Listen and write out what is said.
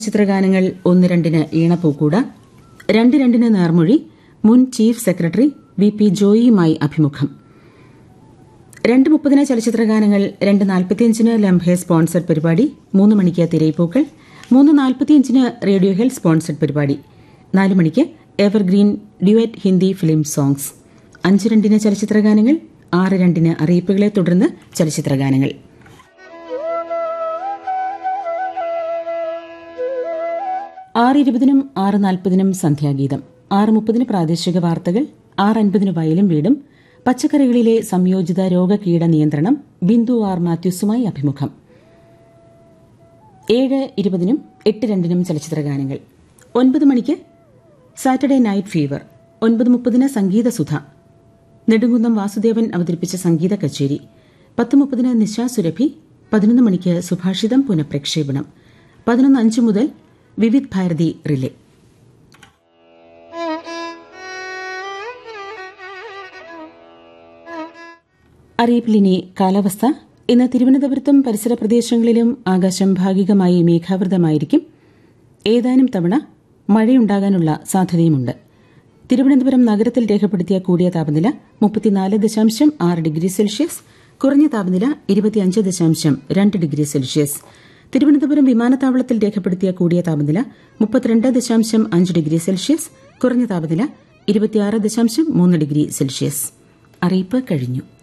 ചിത്രഗാനങ്ങൾ ഒന്ന് രണ്ടിന് ഈണപ്പൂക്കൂട രണ്ട് രണ്ടിന് നേർമൊഴി മുൻ ചീഫ് സെക്രട്ടറി വി പി ജോയിയുമായി അഭിമുഖം രണ്ട് മുപ്പതിന് ചലച്ചിത്രഗാനങ്ങൾ രണ്ട് നാൽപ്പത്തിയഞ്ചിന് ലംഹെ സ്പോൺസർഡ് പരിപാടി മൂന്ന് മണിക്ക് തിരയിപ്പൂക്കൾ മൂന്ന് നാൽപ്പത്തിയഞ്ചിന് റേഡിയോ ഹെൽത്ത് സ്പോൺസർഡ് പരിപാടി നാല് മണിക്ക് evergreen duet Hindi film songs അഞ്ച് രണ്ടിന് ചലച്ചിത്രഗാനങ്ങൾ ആറ് രണ്ടിന് അറിയിപ്പുകളെ തുടർന്ന് ചലച്ചിത്രഗാനങ്ങൾ ആറ് ഇരുപതിനും ആറ് നാൽപ്പതിനും സന്ധ്യാഗീതം ആറ് മുപ്പതിന് പ്രാദേശിക വാർത്തകൾ ആറ് അൻപതിന് വയലും വീടും പച്ചക്കറികളിലെ സംയോജിത രോഗകീട നിയന്ത്രണം ബിന്ദു ആർ മാത്യൂസുമായി അഭിമുഖം ഏഴ് ഇരുപതിനും എട്ട് രണ്ടിനും ചലച്ചിത്രഗാനങ്ങൾ ഒൻപത് മണിക്ക് സാറ്റർഡേ നൈറ്റ് ഫീവർ ഒൻപത് മുപ്പതിന് സംഗീതസുധ നെടുങ്കുന്നം വാസുദേവൻ അവതരിപ്പിച്ച സംഗീത കച്ചേരി പത്ത് മുപ്പതിന് നിശാ സുരഭി പതിനൊന്ന് മണിക്ക് സുഭാഷിതം പുനഃപ്രക്ഷേപണം പതിനൊന്ന് അഞ്ച് മുതൽ വിവിധ് ഭാരതി റിലേ അറിയിപ്പിലിനി കാലാവസ്ഥ ഇന്ന് തിരുവനന്തപുരത്തും പരിസര പ്രദേശങ്ങളിലും ആകാശം ഭാഗികമായി മേഘാവൃതമായിരിക്കും ഏതാനും തവണ മഴയുണ്ടാകാനുള്ള സാധ്യതയുമുണ്ട് തിരുവനന്തപുരം നഗരത്തിൽ രേഖപ്പെടുത്തിയ കൂടിയ താപനില മുപ്പത്തിനാല് ദശാംശം ആറ് ഡിഗ്രി സെൽഷ്യസ് കുറഞ്ഞ താപനില ഇരുപത്തിയഞ്ച് ദശാംശം രണ്ട് ഡിഗ്രി സെൽഷ്യസ് തിരുവനന്തപുരം വിമാനത്താവളത്തിൽ രേഖപ്പെടുത്തിയ കൂടിയ താപനില മുപ്പത്തിരണ്ട് ദശാംശം അഞ്ച് ഡിഗ്രി സെൽഷ്യസ് കുറഞ്ഞ താപനില ഇരുപത്തിയാറ് ദശാംശം മൂന്ന് ഡിഗ്രി സെൽഷ്യസ് അറിയിപ്പ് കഴിഞ്ഞു